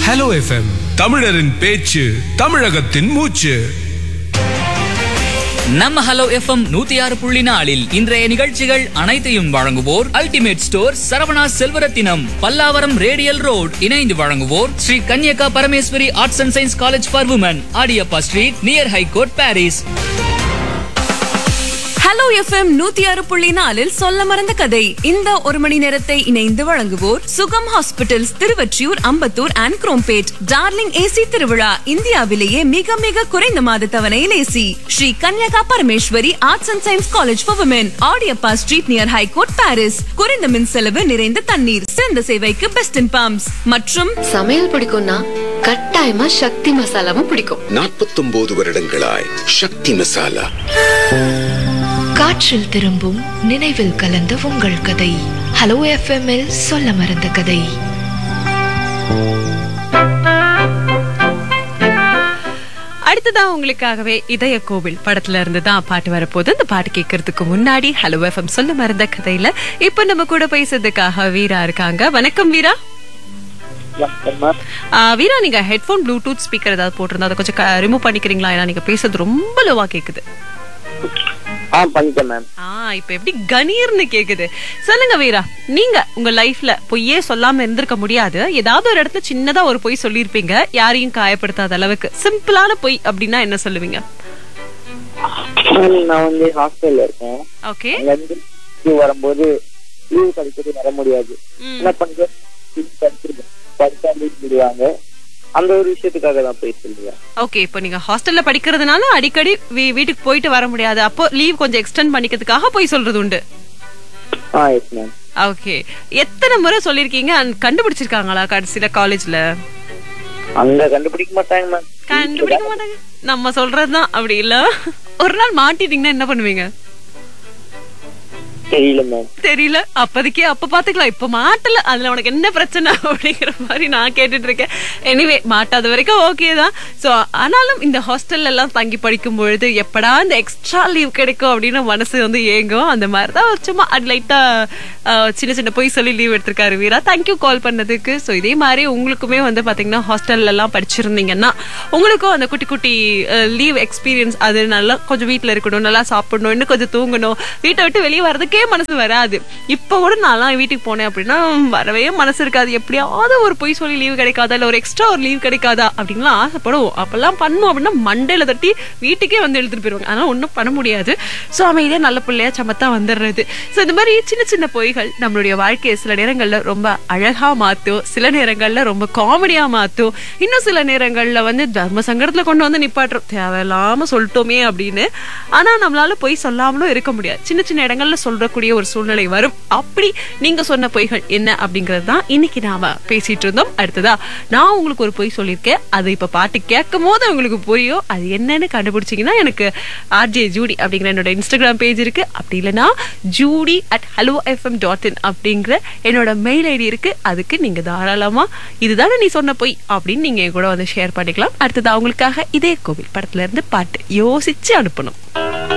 hello FM தமிழரின் பேச்சு தமிழகத்தின் மூச்சு நம்ம ஹலோ எஃப்எம் நூத்தி ஆறு புள்ளி நாலில் இன்றைய நிகழ்ச்சிகள் அனைத்தையும் வழங்குவோர் ultimate store Saravana Selvarathinam Pallavaram radial road இணைந்து வழங்குவோர் Sri Kanyaka Parameswari arts and science college for women Adiyappa street near high court Parrys hello FM நூத்தி ஆறு புள்ளி நாலில் சொல்ல மறந்த கதை இந்த ஒரு மணி நேரத்தை இணைந்து வழங்குவோர் Sugam hospitals Thiruvottiyur Ambattur and Chromepet darling AC திருவிழா இந்தியாவிலேயே மிக மிக குறைந்த மாத தவணையில் AC Sri Kanyaka Parameswari arts and science college for women Adiyappa street near high court Parrys குறைந்த மின் செலவு நிறைந்த தண்ணீர் சிறந்த சேவைக்கு பெஸ்ட் இன் பம்ப்ஸ் மற்றும் சமையல் பிடிக்கும்னா கட்டாயமா சக்தி மசாலாவும் பிடிக்கும் நாற்பத்தொன்பது வருடங்களாய் சக்தி மசாலா காற்றில் திரும்பும் நினைவில் கலந்த உங்கள் கதை ஹலோ எஃப்எம்எல் சொல்ல மறந்த கதை அடுத்ததா உங்களுக்காகவே இதய கோவில் படத்துல இருந்து தான் பாட்டு வரப்போகுது அந்த பாட்டு கேட்கறதுக்கு முன்னாடி ஹலோ எஃப்எம் சொல்ல மறந்த கதையில இப்ப நம்ம கூட பேசுறதுக்காக வீரா இருக்காங்க வணக்கம் வீரா ஆ, வீரா நீங்க ஹெட்போன் ப்ளூடூத் ஸ்பீக்கர் ஏதாவது போட்டிருந்தா அதை கொஞ்சம் ரிமூவ் பண்ணிக்கிறீங்களா ஏன்னா நீங்க பேசுறது ரொம்ப லோவா கேக்குது ஆ பண்ணிட்டேன் மேம் ஆ இப்ப எப்படி கணீர்னு கேக்குது சொல்லுங்க வீரா நீங்க உங்க லைஃப்ல பொய்யே சொல்லாம இருந்திருக்க முடியாது ஏதாவது ஒரு இடத்துல சின்னதா ஒரு பொய் சொல்லியிருப்பீங்க யாரையும் காயப்படுத்தாத அளவுக்கு சிம்பிளான பொய் அப்படின்னா என்ன சொல்லுவீங்க மேம் நான் வந்து ஹாஸ்டல்ல இருக்கேன் ஓகே அங்க இருந்து leave வரும்போது லீவ் கிடைக்கிறது வர முடியாது என்ன பண்றது leave கிடைச்சிருக்கேன் படிச்சா லீவ் விடுவாங்க அந்த ஒரு விஷயத்துக்காக தான் போய் சொல்லுவேன் ஓகே இப்போ நீங்க ஹாஸ்டல்ல படிக்கிறதுனால அடிக்கடி வீ- வீட்டுக்கு போயிட்டு வர முடியாது அப்போ லீவ் கொஞ்சம் எக்ஸ்டெண்ட் பண்ணிக்கிறதுக்காக போய் சொல்றது உண்டு ஆ எஸ் மேம் ஓகே எத்தனை முறை சொல்லிருக்கீங்க and கண்டுபிடிச்சிருக்காங்களா கடைசியில காலேஜ்ல அங்க கண்டுபிடிக்க மாட்டாங்க மேம் கண்டுபிடிக்க மாட்டாங்க நம்ம சொல்றதுதான் அப்படி இல்ல ஒரு நாள் மாட்டிட்டீங்கன்னா என்ன பண்ணுவீங்க தெரியல மேம் தெரியல அப்போதைக்கே அப்ப பாத்துக்கலாம் இப்ப மாட்டல அதுல உனக்கு என்ன பிரச்சனை அப்படிங்கிற மாதிரி நான் கேட்டுட்டு இருக்கேன் எனிவே மாட்டாத வரைக்கும் ஓகே தான் சோ ஆனாலும் இந்த ஹாஸ்டல்ல எல்லாம் தங்கி படிக்கும் பொழுது எப்படா இந்த எக்ஸ்ட்ரா லீவ் கிடைக்கும் அப்படின்னு மனசு வந்து ஏங்கும் அந்த மாதிரி தான் சும்மா அது லைட்டா சின்ன சின்ன போய் சொல்லி லீவ் எடுத்திருக்காரு வீரா தேங்க்யூ கால் பண்ணதுக்கு ஸோ இதே மாதிரி உங்களுக்குமே வந்து பாத்தீங்கன்னா ஹாஸ்டல்ல எல்லாம் படிச்சிருந்தீங்கன்னா உங்களுக்கும் அந்த குட்டி குட்டி லீவ் எக்ஸ்பீரியன்ஸ் அது நல்லா கொஞ்சம் வீட்ல இருக்கணும் நல்லா சாப்பிடணும் இன்னும் கொஞ்சம் தூங்கணும் வீட்டை விட்டு வெளியே வர்றதுக்கே மனசு வராது இப்போ கூட நான்லாம் வீட்டுக்கு போனேன் அப்படின்னா வரவே மனசு இருக்காது எப்படியாவது ஒரு பொய் சொல்லி லீவ் கிடைக்காதா இல்ல ஒரு எக்ஸ்ட்ரா ஒரு லீவ் கிடைக்காதா அப்படின்லாம் ஆசைப்படுவோம் அப்பெல்லாம் பண்ணோம் அப்படின்னா மண்டையில தட்டி வீட்டுக்கே வந்து எழுதிட்டு போயிருவாங்க அதெல்லாம் ஒன்றும் பண்ண முடியாது ஸோ அமைதியா நல்ல பிள்ளையா சமத்தா வந்துடுறது ஸோ இந்த மாதிரி சின்ன சின்ன பொய்கள் நம்மளுடைய வாழ்க்கையை சில நேரங்கள்ல ரொம்ப அழகா மாத்தும் சில நேரங்கள்ல ரொம்ப காமெடியா மாத்தும் இன்னும் சில நேரங்கள்ல வந்து தர்ம சங்கடத்துல கொண்டு வந்து நிப்பாட்டுறோம் தேவையில்லாம சொல்லிட்டோமே அப்படின்னு ஆனா நம்மளால பொய் சொல்லாமலும் இருக்க முடியாது சின்ன சின்ன இடங்கள்ல சொல்றக்கூடிய ஒரு சூழ்நிலை வரும் அப்படி நீங்க சொன்ன பொய்கள் என்ன அப்படிங்கறது தான் இன்னைக்கு நாம பேசிட்டு இருந்தோம் அடுத்ததா நான் உங்களுக்கு ஒரு பொய் சொல்லியிருக்கேன் அது இப்ப பாட்டு கேட்கும் போது உங்களுக்கு புரியும் அது என்னன்னு கண்டுபிடிச்சீங்கன்னா எனக்கு ஆர்ஜே ஜூடி அப்படிங்கிற என்னோட இன்ஸ்டாகிராம் பேஜ் இருக்கு அப்படி இல்லைன்னா Judy at hello FM dot in அப்படிங்கிற என்னோட மெயில் ஐடி இருக்கு அதுக்கு நீங்க தாராளமா இதுதானே நீ சொன்ன பொய் அப்படின்னு நீங்க என் கூட வந்து ஷேர் பண்ணிக்கலாம் அடுத்தது அவங்களுக்காக இதே கோவில் படத்துல இருந்து பாட்டு யோசிச்சு அனுப்பணும்